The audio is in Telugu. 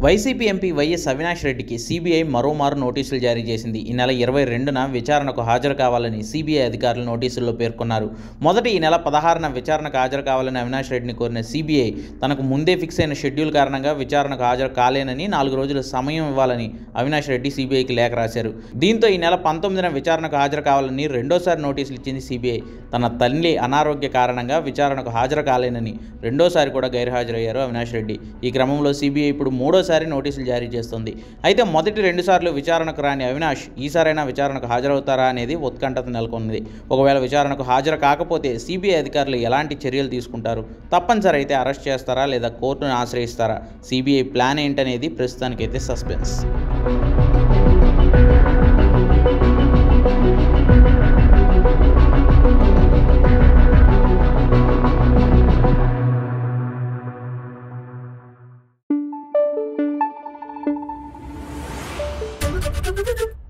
వైసీపీ ఎంపీ వైఎస్ అవినాష్ రెడ్డికి సిబిఐ మరోమారు నోటీసులు జారీ చేసింది ఈ నెల ఇరవై రెండున విచారణకు హాజరు కావాలని సిబిఐ అధికారులు నోటీసుల్లో పేర్కొన్నారు మొదట ఈ నెల పదహారున విచారణకు హాజరు కావాలని అవినాష్ రెడ్డిని కోరిన సిబిఐ తనకు ముందే ఫిక్స్ అయిన షెడ్యూల్ కారణంగా విచారణకు హాజరు కాలేనని నాలుగు రోజుల సమయం ఇవ్వాలని అవినాష్ రెడ్డి సిబిఐకి లేఖ రాశారు దీంతో ఈ నెల పంతొమ్మిదిన విచారణకు హాజరు కావాలని రెండోసారి నోటీసులు ఇచ్చింది సిబిఐ తన తల్లి అనారోగ్య కారణంగా విచారణకు హాజరు కాలేనని రెండోసారి కూడా గైర్హాజరయ్యారు అవినాష్ రెడ్డి ఈ క్రమంలో సిబిఐ ఇప్పుడు మూడోసారి నోటీసులు జారీ చేస్తుంది అయితే మొదటి రెండుసార్లు విచారణకు రాని అవినాష్ ఈసారైనా విచారణకు హాజరవుతారా అనేది ఉత్కంఠత నెలకొన్నది ఒకవేళ విచారణకు హాజరు కాకపోతే సిబిఐ అధికారులు ఎలాంటి చర్యలు తీసుకుంటారు తప్పనిసరి అయితే అరెస్ట్ చేస్తారా లేదా కోర్టును ఆశ్రయిస్తారా సిబిఐ ప్లాన్ ఏంటనేది ప్రస్తుతానికైతే సస్పెన్స్ Thank you.